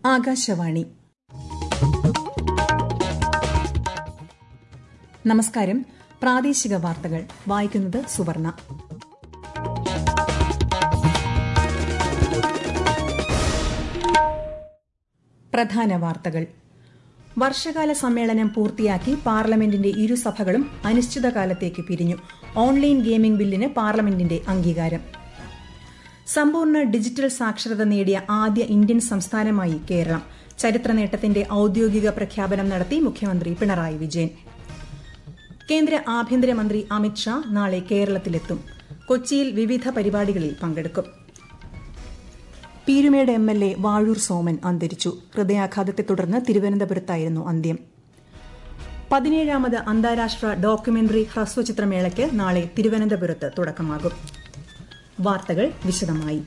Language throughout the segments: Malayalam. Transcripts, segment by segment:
ആകാശവാണി നമസ്കാരം പ്രാദേശിക വാർത്തകൾ വായിക്കുന്നത് സുവർണ പ്രധാന വാർത്തകൾ വർഷകാല സമ്മേളനം പൂർത്തിയാക്കി പാർലമെന്റിന്റെ ഇരുസഭകളും അനിശ്ചിതകാലത്തേക്ക് പിരിഞ്ഞു ഓൺലൈൻ ഗെയിമിംഗ് ബില്ലിന് പാർലമെന്റിന്റെ അംഗീകാരം സമ്പൂർണ്ണ ഡിജിറ്റൽ സാക്ഷരത നേടിയ ആദ്യ ഇന്ത്യൻ സംസ്ഥാനമായി കേരളം ചരിത്ര നേട്ടത്തിന്റെ ഔദ്യോഗിക പ്രഖ്യാപനം നടത്തി മുഖ്യമന്ത്രി പിണറായി വിജയൻ കേന്ദ്ര ആഭ്യന്തരമന്ത്രി അമിത്ഷാ നാളെ കേരളത്തിലെത്തും കൊച്ചിയിൽ വിവിധ പരിപാടികളിൽ പങ്കെടുക്കും Peermade M L A Vazhoor Soman അന്തരിച്ചു ഹൃദയാഘാതത്തെ തുടർന്ന് തിരുവനന്തപുരത്തായിരുന്നു അന്ത്യം പതിനേഴാമത് അന്താരാഷ്ട്ര ഡോക്യുമെന്ററി ഹ്രസ്വചിത്രമേളയ്ക്ക് നാളെ തിരുവനന്തപുരത്ത് തുടക്കമാകും വാർത്തകൾ വിശദമായി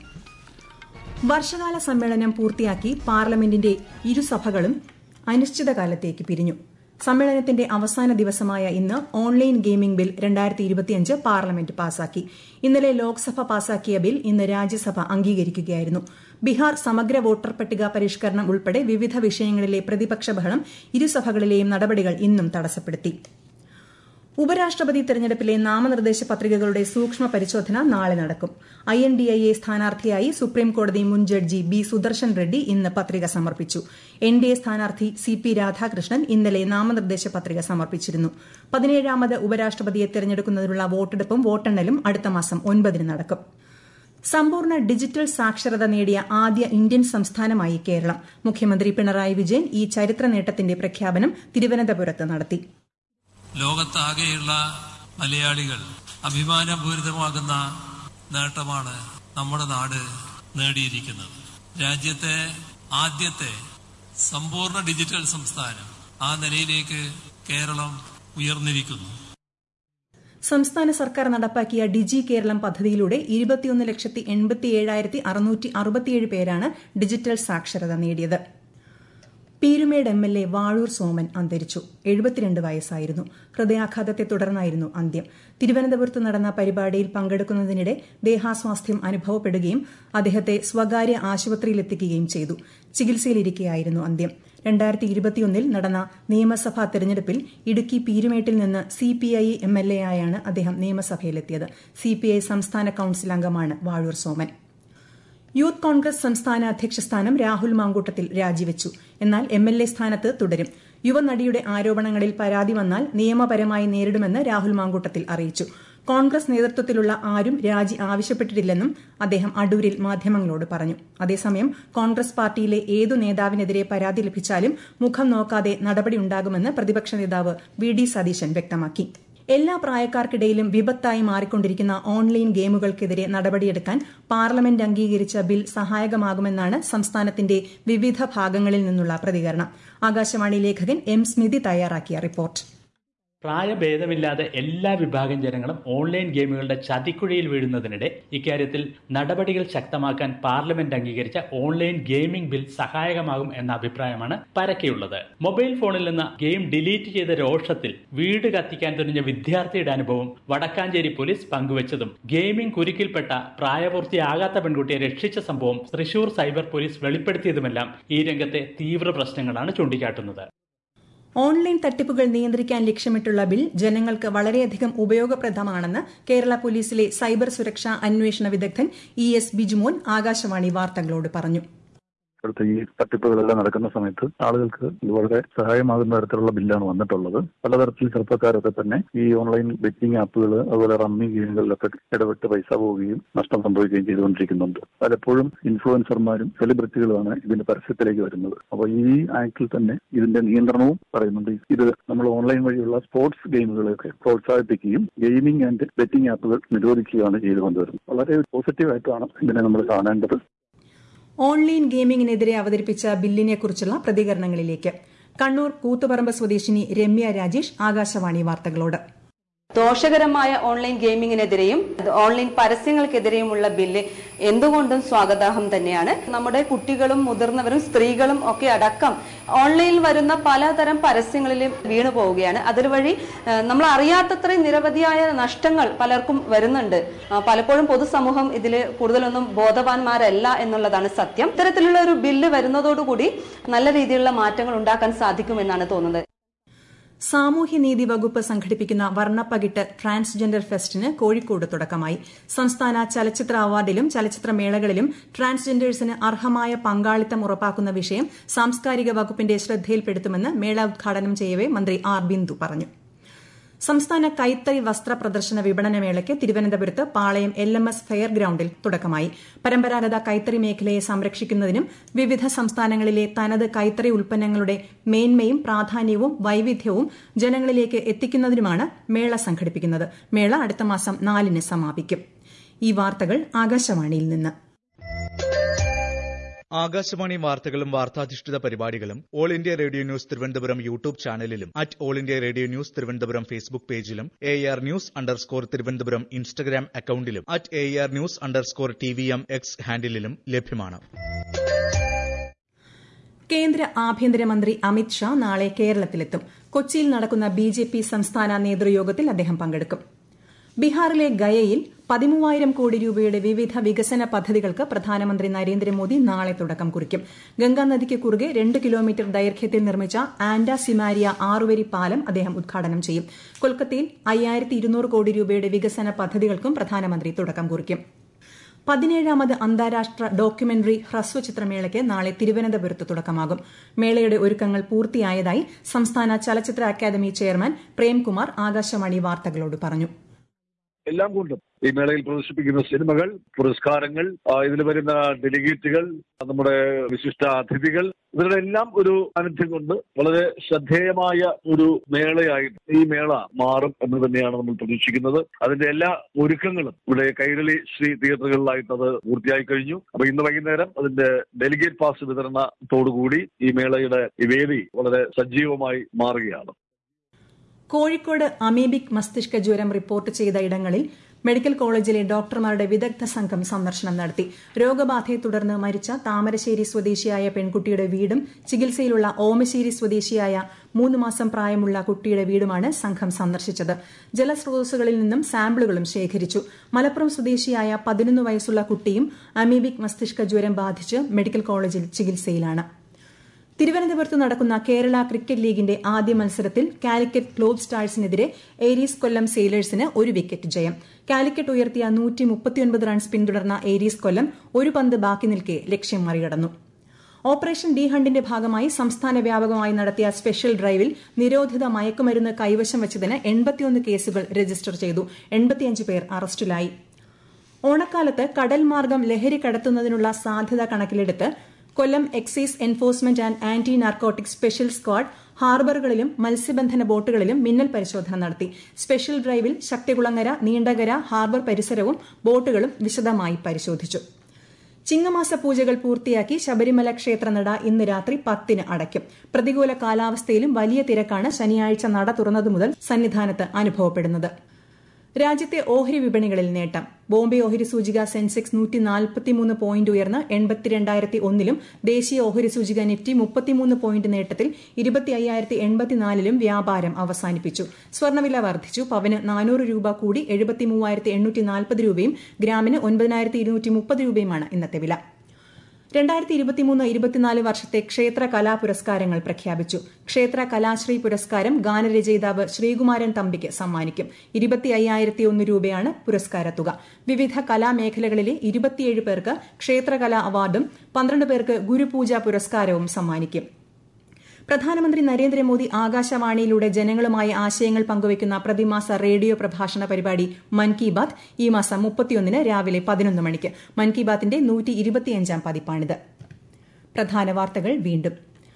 വർഷകാല സമ്മേളനം പൂർത്തിയാക്കി പാർലമെന്റിന്റെ ഇരുസഭകളും അനിശ്ചിതകാലത്തേക്ക് പിരിഞ്ഞു സമ്മേളനത്തിന്റെ അവസാന ദിവസമായ ഇന്ന് ഓൺലൈൻ ഗെയിമിംഗ് ബിൽ രണ്ടായിരത്തി ഇരുപത്തിയഞ്ച് പാർലമെന്റ് പാസാക്കി ഇന്നലെ ലോക്സഭ പാസാക്കിയ ബിൽ ഇന്ന് രാജ്യസഭ അംഗീകരിക്കുകയായിരുന്നു ബീഹാർ സമഗ്ര വോട്ടർ പട്ടിക പരിഷ്കരണം ഉൾപ്പെടെ വിവിധ വിഷയങ്ങളിലെ പ്രതിപക്ഷ ബഹളം ഇരുസഭകളിലെയും നടപടികൾ ഇന്നും തടസ്സപ്പെടുത്തി ഉപരാഷ്ട്രപതി തെരഞ്ഞെടുപ്പിലെ നാമനിർദ്ദേശ പത്രികകളുടെ സൂക്ഷ്മ പരിശോധന നാളെ നടക്കും I N D I A സ്ഥാനാർത്ഥിയായി സുപ്രീംകോടതി മുൻ ജഡ്ജി ബി സുദർശൻ റെഡ്ഡി ഇന്ന് പത്രിക സമർപ്പിച്ചു എൻ ഡി എ സ്ഥാനാർത്ഥി സി പി രാധാകൃഷ്ണൻ ഇന്നലെ നാമനിർദ്ദേശ പത്രിക സമർപ്പിച്ചിരുന്നു പതിനേഴാമത് ഉപരാഷ്ട്രപതിയെ തെരഞ്ഞെടുക്കുന്നതിനുള്ള വോട്ടെടുപ്പും വോട്ടെണ്ണലും അടുത്ത മാസം ഒൻപതിന് നടക്കും സമ്പൂർണ്ണ ഡിജിറ്റൽ സാക്ഷരത നേടിയ ആദ്യ ഇന്ത്യൻ സംസ്ഥാനമായി കേരളം മുഖ്യമന്ത്രി പിണറായി വിജയൻ ഈ ചരിത്ര നേട്ടത്തിന്റെ പ്രഖ്യാപനം തിരുവനന്തപുരത്ത് നടത്തി ലോകത്താകെയുള്ള മലയാളികൾ അഭിമാനപൂരിതമാകുന്ന നേട്ടമാണ് നമ്മുടെ നാട് നേടിയിരിക്കുന്നത് രാജ്യത്തെ ആദ്യത്തെ സമ്പൂർണ്ണ ഡിജിറ്റൽ സംസ്ഥാനം ആ നിലയിലേക്ക് കേരളം ഉയർന്നിരിക്കുന്നു സംസ്ഥാന സർക്കാർ നടപ്പാക്കിയ ഡിജി കേരളം പദ്ധതിയിലൂടെ ഇരുപത്തിയൊന്ന് ലക്ഷത്തി എൺപത്തിയേഴായിരത്തി അറുന്നൂറ്റി അറുപത്തിയേഴ് പേരാണ് ഡിജിറ്റൽ സാക്ഷരത നേടിയത് Peermade M L A Vazhoor Soman അന്തരിച്ചു എഴുപത്തിരണ്ട് വയസ്സായിരുന്നു ഹൃദയാഘാതത്തെ തുടർന്നായിരുന്നു അന്ത്യം തിരുവനന്തപുരത്ത് നടന്ന പരിപാടിയിൽ പങ്കെടുക്കുന്നതിനിടെ ദേഹാസ്വാസ്ഥ്യം അനുഭവപ്പെടുകയും അദ്ദേഹത്തെ സ്വകാര്യ ആശുപത്രിയിലെത്തിക്കുകയും ചെയ്തു ചികിത്സയിലിരിക്കെയായിരുന്നു അന്ത്യം രണ്ടായിരത്തി ഇരുപത്തിയൊന്നിൽ നടന്ന നിയമസഭാ തെരഞ്ഞെടുപ്പിൽ ഇടുക്കി പീരുമേട്ടിൽ നിന്ന് C P I M L A ആയാണ് അദ്ദേഹം നിയമസഭയിലെത്തിയത് സി പി ഐ സംസ്ഥാന കൌൺസിൽ അംഗമാണ് വാഴൂർ സോമൻ യൂത്ത് കോൺഗ്രസ് സംസ്ഥാന അധ്യക്ഷ സ്ഥാനം രാഹുൽ മാങ്കൂട്ടത്തിൽ രാജിവെച്ചു എന്നാൽ എം എൽ എ സ്ഥാനത്ത് തുടരും യുവനടിയുടെ ആരോപണങ്ങളിൽ പരാതി വന്നാൽ നിയമപരമായി നേരിടുമെന്ന് രാഹുൽ മാങ്കൂട്ടത്തിൽ അറിയിച്ചു കോൺഗ്രസ് നേതൃത്വത്തിലുള്ള ആരും രാജി ആവശ്യപ്പെട്ടിട്ടില്ലെന്നും അദ്ദേഹം അടൂരിൽ മാധ്യമങ്ങളോട് പറഞ്ഞു അതേസമയം കോൺഗ്രസ് പാർട്ടിയിലെ ഏതു നേതാവിനെതിരെ പരാതി ലഭിച്ചാലും മുഖം നോക്കാതെ നടപടിയുണ്ടാകുമെന്ന് പ്രതിപക്ഷ നേതാവ് വി ഡി സതീശൻ വ്യക്തമാക്കി എല്ലാ പ്രായക്കാർക്കിടയിലും വിപത്തായി മാറിക്കൊണ്ടിരിക്കുന്ന ഓൺലൈൻ ഗെയിമുകൾക്കെതിരെ നടപടിയെടുക്കാൻ പാർലമെന്റ് അംഗീകരിച്ച ബിൽ സഹായകമാകുമെന്നാണ് സംസ്ഥാനത്തിന്റെ വിവിധ ഭാഗങ്ങളിൽ നിന്നുള്ള പ്രതികരണം ആകാശവാണി ലേഖകൻ എം സ്മിതി തയ്യാറാക്കിയ റിപ്പോർട്ട് പ്രായഭേദമില്ലാതെ എല്ലാ വിഭാഗം ജനങ്ങളും ഓൺലൈൻ ഗെയിമുകളുടെ ചതിക്കുഴിയിൽ വീഴുന്നതിനിടെ ഇക്കാര്യത്തിൽ നടപടികൾ ശക്തമാക്കാൻ പാർലമെന്റ് അംഗീകരിച്ച ഓൺലൈൻ ഗെയിമിംഗ് ബിൽ സഹായകമാകും എന്ന അഭിപ്രായമാണ് പരക്കെയുള്ളത് മൊബൈൽ ഫോണിൽ നിന്ന് ഗെയിം ഡിലീറ്റ് ചെയ്ത രോഷത്തിൽ വീട് കത്തിക്കാൻ തുനിഞ്ഞ വിദ്യാർത്ഥിയുടെ അനുഭവം വടക്കാഞ്ചേരി പോലീസ് പങ്കുവച്ചതും ഗെയിമിംഗ് കുരുക്കിൽപ്പെട്ട പ്രായപൂർത്തിയാകാത്ത പെൺകുട്ടിയെ രക്ഷിച്ച സംഭവം തൃശൂർ സൈബർ പോലീസ് വെളിപ്പെടുത്തിയതുമെല്ലാം ഈ രംഗത്തെ തീവ്ര പ്രശ്നങ്ങളാണ് ചൂണ്ടിക്കാട്ടുന്നത് ഓൺലൈൻ തട്ടിപ്പുകൾ നിയന്ത്രിക്കാൻ ലക്ഷ്യമിട്ടുള്ള ബിൽ ജനങ്ങൾക്ക് വളരെയധികം ഉപയോഗപ്രദമാണെന്ന് കേരള പോലീസിലെ സൈബർ സുരക്ഷാ അന്വേഷണ വിദഗ്ധൻ ഇ എസ് ബിജുമോൻ ആകാശവാണി വാർത്തകളോട് പറഞ്ഞു ഇപ്പോഴത്തെ ഈ തട്ടിപ്പുകളെല്ലാം നടക്കുന്ന സമയത്ത് ആളുകൾക്ക് ഇത് വളരെ സഹായമാകുന്ന തരത്തിലുള്ള ബില്ലാണ് വന്നിട്ടുള്ളത് പലതരത്തിൽ ചെറുപ്പക്കാരൊക്കെ തന്നെ ഈ ഓൺലൈൻ ബെറ്റിംഗ് ആപ്പുകൾ അതുപോലെ റമ്മി ഗെയിമുകളിലൊക്കെ ഇടപെട്ട് പൈസ പോവുകയും നഷ്ടം സംഭവിക്കുകയും ചെയ്തുകൊണ്ടിരിക്കുന്നുണ്ട് പലപ്പോഴും ഇൻഫ്ലുവൻസർമാരും സെലിബ്രിറ്റികളുമാണ് ഇതിന്റെ പരസ്യത്തിലേക്ക് വരുന്നത് അപ്പോൾ ഈ ആക്ടിൽ തന്നെ ഇതിന്റെ നിയന്ത്രണവും പറയുന്നുണ്ട് ഇത് നമ്മൾ ഓൺലൈൻ വഴിയുള്ള സ്പോർട്സ് ഗെയിമുകളെയൊക്കെ പ്രോത്സാഹിപ്പിക്കുകയും ഗെയിമിംഗ് ആൻഡ് ബെറ്റിംഗ് ആപ്പുകൾ നിരോധിക്കുകയാണ് ചെയ്തു കൊണ്ടുവരുന്നത് വളരെ പോസിറ്റീവായിട്ടാണ് ഇതിനെ നമ്മൾ കാണേണ്ടത് ഓൺലൈൻ ഗെയിമിംഗിനെതിരെ അവതരിപ്പിച്ച ബില്ലിനെക്കുറിച്ചുള്ള പ്രതികരണങ്ങളിലേക്ക് കണ്ണൂർ കൂത്തുപറമ്പ് സ്വദേശിനി രമ്യ രാജേഷ് ആകാശവാണി വാർത്തകളോട് ദോഷകരമായ ഓൺലൈൻ ഗെയിമിങ്ങിനെതിരെയും ഓൺലൈൻ പരസ്യങ്ങൾക്കെതിരെയുമുള്ള ബില്ല് എന്തുകൊണ്ടും സ്വാഗതാർഹം തന്നെയാണ് നമ്മുടെ കുട്ടികളും മുതിർന്നവരും സ്ത്രീകളും ഒക്കെ അടക്കം ഓൺലൈനിൽ വരുന്ന പലതരം പരസ്യങ്ങളിലും വീണു പോവുകയാണ് അതുവഴി ഏഹ്, നമ്മൾ അറിയാത്തത്ര നിരവധിയായ നഷ്ടങ്ങൾ പലർക്കും വരുന്നുണ്ട് ആ, പലപ്പോഴും പൊതുസമൂഹം ഇതിൽ കൂടുതലൊന്നും ബോധവാന്മാരല്ല എന്നുള്ളതാണ് സത്യം ഇത്തരത്തിലുള്ള ഒരു ബില്ല് വരുന്നതോടുകൂടി നല്ല രീതിയിലുള്ള മാറ്റങ്ങൾ ഉണ്ടാക്കാൻ സാധിക്കുമെന്നാണ് തോന്നുന്നത് സാമൂഹ്യനീതി വകുപ്പ് സംഘടിപ്പിക്കുന്ന വർണ്ണപ്പകിട്ട് ട്രാൻസ്ജെൻഡർ ഫെസ്റ്റിന് കോഴിക്കോട് തുടക്കമായി സംസ്ഥാന ചലച്ചിത്ര അവാർഡിലും ചലച്ചിത്ര മേളകളിലും ട്രാൻസ്ജെൻഡേഴ്സിന് അർഹമായ പങ്കാളിത്തം ഉറപ്പാക്കുന്ന വിഷയം സാംസ്കാരിക വകുപ്പിന്റെ ശ്രദ്ധയിൽപ്പെടുത്തുമെന്ന് മേള ഉദ്ഘാടനം ചെയ്യവെ മന്ത്രി ആർ ബിന്ദു പറഞ്ഞു സംസ്ഥാന കൈത്തറി വസ്ത്ര പ്രദർശന വിപണന മേളയ്ക്ക് തിരുവനന്തപുരത്ത് Palayam L M S fair ഗ്രൌണ്ടിൽ തുടക്കമായി പരമ്പരാഗത കൈത്തറി മേഖലയെ സംരക്ഷിക്കുന്നതിനും വിവിധ സംസ്ഥാനങ്ങളിലെ തനത് കൈത്തറി ഉൽപ്പന്നങ്ങളുടെ മേന്മയും പ്രാധാന്യവും വൈവിധ്യവും ജനങ്ങളിലേക്ക് എത്തിക്കുന്നതിനുമാണ് മേള സംഘടിപ്പിക്കുന്നത് മേള അടുത്ത മാസം നാലിന് സമാപിക്കും ഈ വാർത്തകൾ ആകാശവാണിയിൽ നിന്ന് ആകാശവാണി വാർത്തകളും വാർത്താധിഷ്ഠിത പരിപാടികളും all India radio news Thiruvananthapuram YouTube ചാനലിലും at all India radio news Thiruvananthapuram Facebook പേജിലും A R news underscore Thiruvananthapuram Instagram അക്കൌണ്ടിലും at A R news underscore T V M X ഹാൻഡിലും ലഭ്യമാണ് കേന്ദ്ര ആഭ്യന്തരമന്ത്രി അമിത് ഷാ നാളെ കേരളത്തിലെത്തും കൊച്ചിയിൽ നടക്കുന്ന ബി ജെ പി സംസ്ഥാന നേതൃയോഗത്തിൽ അദ്ദേഹം പങ്കെടുക്കും ബീഹാറിലെ ഗയയിൽ പതിമൂവായിരം കോടി രൂപയുടെ വിവിധ വികസന പദ്ധതികൾക്ക് പ്രധാനമന്ത്രി നരേന്ദ്രമോദി നാളെ തുടക്കം കുറിക്കും ഗംഗാനദിക്ക് കുറുകെ രണ്ട് കിലോമീറ്റർ ദൈർഘ്യത്തിൽ നിർമ്മിച്ച ആൻഡ സിമാരിയ ആറുവരി പാലം അദ്ദേഹം ഉദ്ഘാടനം ചെയ്യും കൊൽക്കത്തയിൽ അയ്യായിരത്തി ഇരുന്നൂറ് കോടി രൂപയുടെ വികസന പദ്ധതികൾക്കും പ്രധാനമന്ത്രി തുടക്കം കുറിക്കും പതിനേഴാമത് അന്താരാഷ്ട്ര ഡോക്യുമെന്ററി ഹ്രസ്വചിത്രമേളയ്ക്ക് നാളെ തിരുവനന്തപുരത്ത് തുടക്കമാകും മേളയുടെ ഒരുക്കങ്ങൾ പൂർത്തിയായതായി സംസ്ഥാന ചലച്ചിത്ര അക്കാദമി ചെയർമാൻ പ്രേംകുമാർ ആകാശവാണി വാർത്തകളോട് പറഞ്ഞു എല്ലാം കൊണ്ടും ഈ മേളയിൽ പ്രദർശിപ്പിക്കുന്ന സിനിമകൾ പുരസ്കാരങ്ങൾ ഇതിൽ വരുന്ന ഡെലിഗേറ്റുകൾ നമ്മുടെ വിശിഷ്ട അതിഥികൾ ഇവരുടെ എല്ലാം ഒരു സാന്നിധ്യം കൊണ്ട് വളരെ ശ്രദ്ധേയമായ ഒരു മേളയായിട്ട് ഈ മേള മാറും എന്ന് തന്നെയാണ് നമ്മൾ പ്രതീക്ഷിക്കുന്നത് അതിന്റെ എല്ലാ ഒരുക്കങ്ങളും ഇവിടെ കൈരളി ശ്രീ തിയേറ്ററുകളിലായിട്ട് അത് പൂർത്തിയായി കഴിഞ്ഞു അപ്പൊ ഇന്ന് വൈകുന്നേരം അതിന്റെ ഡെലിഗേറ്റ് പാസ് വിതരണത്തോടുകൂടി ഈ മേളയുടെ ഈ വേദി വളരെ സജീവമായി മാറുകയാണ് കോഴിക്കോട് അമീബിക് മസ്തിഷ്ക ജ്വരം റിപ്പോർട്ട് ചെയ്ത ഇടങ്ങളിൽ മെഡിക്കൽ കോളേജിലെ ഡോക്ടർമാരുടെ വിദഗ്ധ സംഘം സന്ദർശനം നടത്തി രോഗബാധയെ തുടർന്ന് മരിച്ച താമരശ്ശേരി സ്വദേശിയായ പെൺകുട്ടിയുടെ വീടും ചികിത്സയിലുള്ള ഓമശ്ശേരി സ്വദേശിയായ മൂന്ന് മാസം പ്രായമുള്ള കുട്ടിയുടെ വീടുമാണ് സംഘം സന്ദർശിച്ചത് ജലസ്രോതസ്സുകളിൽ നിന്നും സാമ്പിളുകളും ശേഖരിച്ചു മലപ്പുറം സ്വദേശിയായ പതിനൊന്ന് വയസ്സുള്ള കുട്ടിയും അമീബിക് മസ്തിഷ്ക ജ്വരം ബാധിച്ച് മെഡിക്കൽ കോളേജിൽ ചികിത്സയിലാണ് തിരുവനന്തപുരത്ത് നടക്കുന്ന കേരള ക്രിക്കറ്റ് ലീഗിന്റെ ആദ്യ മത്സരത്തിൽ കാലിക്കറ്റ് ഗ്ലോബ് സ്റ്റാഴ്സിനെതിരെ ഏരീസ് കൊല്ലം സെയിലേഴ്സിന് ഒരു വിക്കറ്റ് ജയം കാലിക്കറ്റ് ഉയർത്തിയ നൂറ്റി മുപ്പത്തിയൊൻപത് റൺസ് പിന്തുടർന്ന ഏരീസ് കൊല്ലം ഒരു പന്ത് ബാക്കി നിൽക്കെ ലക്ഷ്യം മറികടന്നു ഓപ്പറേഷൻ ഡി ഹണ്ടിന്റെ ഭാഗമായി സംസ്ഥാന വ്യാപകമായി നടത്തിയ സ്പെഷ്യൽ ഡ്രൈവിൽ നിരോധിത മയക്കുമരുന്ന് കൈവശം വെച്ചതിന് എൺപത്തിയൊന്ന് കേസുകൾ രജിസ്റ്റർ ചെയ്തു എൺപത്തിയഞ്ച് പേർ അറസ്റ്റിലായി ഓണക്കാലത്ത് കടൽ മാർഗം ലഹരി കടത്തുന്നതിനുള്ള സാധ്യത കണക്കിലെടുത്ത് Kollam excise enforcement and anti narcotic special squad ഹാർബറുകളിലും മത്സ്യബന്ധന ബോട്ടുകളിലും മിന്നൽ പരിശോധന നടത്തി സ്പെഷ്യൽ ഡ്രൈവിൽ ശക്തികുളങ്ങര നീണ്ടകര ഹാർബർ പരിസരവും ബോട്ടുകളും വിശദമായി പരിശോധിച്ചു ചിങ്ങമാസ പൂജകൾ പൂർത്തിയാക്കി ശബരിമല ക്ഷേത്രനട ഇന്ന് രാത്രി പത്തിന് അടയ്ക്കും പ്രതികൂല കാലാവസ്ഥയിലും വലിയ തിരക്കാണ് ശനിയാഴ്ച നട തുറന്നതു മുതൽ സന്നിധാനത്ത് അനുഭവപ്പെടുന്നത് രാജ്യത്തെ ഓഹരി വിപണികളിൽ നേട്ടം ബോംബെ ഓഹരി സൂചിക സെൻസെക്സ് നൂറ്റി നാൽപ്പത്തിമൂന്ന് പോയിന്റ് ഉയർന്ന് എൺപത്തിരണ്ടായിരത്തി ഒന്നിലും ദേശീയ ഓഹരി സൂചിക നിഫ്റ്റി മുപ്പത്തിമൂന്ന് പോയിന്റ് നേട്ടത്തിൽ ഇരുപത്തി അയ്യായിരത്തി എൺപത്തിനാലിലും വ്യാപാരം അവസാനിപ്പിച്ചു സ്വർണ്ണവില വർദ്ധിച്ചു പവന് നാനൂറ് രൂപ കൂടി എഴുപത്തി മൂവായിരത്തി എണ്ണൂറ്റി നാൽപ്പത് രൂപയും ഗ്രാമിന് ഒൻപതിനായിരത്തി ഇരുന്നൂറ്റി മുപ്പത് രൂപയുമാണ് ഇന്നത്തെ വില രണ്ടായിരത്തി ഇരുപത്തിമൂന്ന് ഇരുപത്തിനാല് വർഷത്തെ ക്ഷേത്ര കലാ പുരസ്കാരങ്ങൾ പ്രഖ്യാപിച്ചു ക്ഷേത്ര കലാശ്രീ പുരസ്കാരം ഗാനരചയിതാവ് ശ്രീകുമാരൻ തമ്പിക്ക് സമ്മാനിക്കും ഇരുപത്തി അയ്യായിരത്തി ഒന്ന് രൂപയാണ് പുരസ്കാരത്തുക വിവിധ കലാമേഖലകളിലെ ഇരുപത്തിയേഴ് പേർക്ക് ക്ഷേത്രകലാ അവാർഡും പന്ത്രണ്ട് പേർക്ക് ഗുരുപൂജ പുരസ്കാരവും സമ്മാനിക്കും പ്രധാനമന്ത്രി നരേന്ദ്രമോദി ആകാശവാണിയിലൂടെ ജനങ്ങളുമായി ആശയങ്ങൾ പങ്കുവയ്ക്കുന്ന പ്രതിമാസ റേഡിയോ പ്രഭാഷണ പരിപാടി മൻ കി ബാത് ഈ മാസം മുപ്പത്തിയൊന്നിന് രാവിലെ പതിനൊന്ന് മണിക്ക് മൻ കി ബാത്തിന്റെ നൂറ്റി ഇരുപത്തിയഞ്ചാം പതിപ്പാണിത് പ്രധാന വാർത്തകൾ വീണ്ടും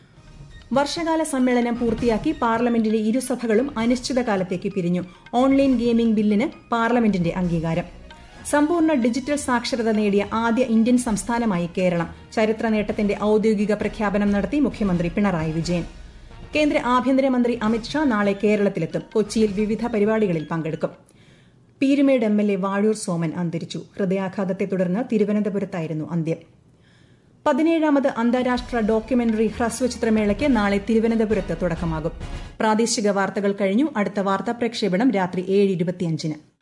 വർഷകാല സമ്മേളനം പൂർത്തിയാക്കി പാർലമെന്റിലെ ഇരുസഭകളും അനിശ്ചിതകാലത്തേക്ക് പിരിഞ്ഞു ഓൺലൈൻ ഗെയിമിംഗ് ബില്ലിന് പാർലമെന്റിന്റെ അംഗീകാരം സമ്പൂർണ്ണ ഡിജിറ്റൽ സാക്ഷരത നേടിയ ആദ്യ ഇന്ത്യൻ സംസ്ഥാനമായി കേരളം ചരിത്ര നേട്ടത്തിന്റെ ഔദ്യോഗിക പ്രഖ്യാപനം നടത്തി മുഖ്യമന്ത്രി പിണറായി വിജയൻ കേന്ദ്ര ആഭ്യന്തരമന്ത്രി അമിത്ഷാ നാളെ കേരളത്തിലെത്തും കൊച്ചിയിൽ വിവിധ പരിപാടികളിൽ പങ്കെടുക്കും Peermade M L A Vazhoor Soman അന്തരിച്ചു ഹൃദയാഘാതത്തെ തുടർന്ന് തിരുവനന്തപുരത്തായിരുന്നു അന്ത്യം പതിനേഴാമത് അന്താരാഷ്ട്ര ഡോക്യുമെന്ററി ഹ്രസ്വചിത്രമേളയ്ക്ക് നാളെ തിരുവനന്തപുരത്ത് തുടക്കമാകും പ്രാദേശിക വാർത്തകൾ കഴിഞ്ഞു അടുത്ത വാർത്താ പ്രക്ഷേപണം രാത്രി ഏഴ് ഇരുപത്തിയഞ്ചിന്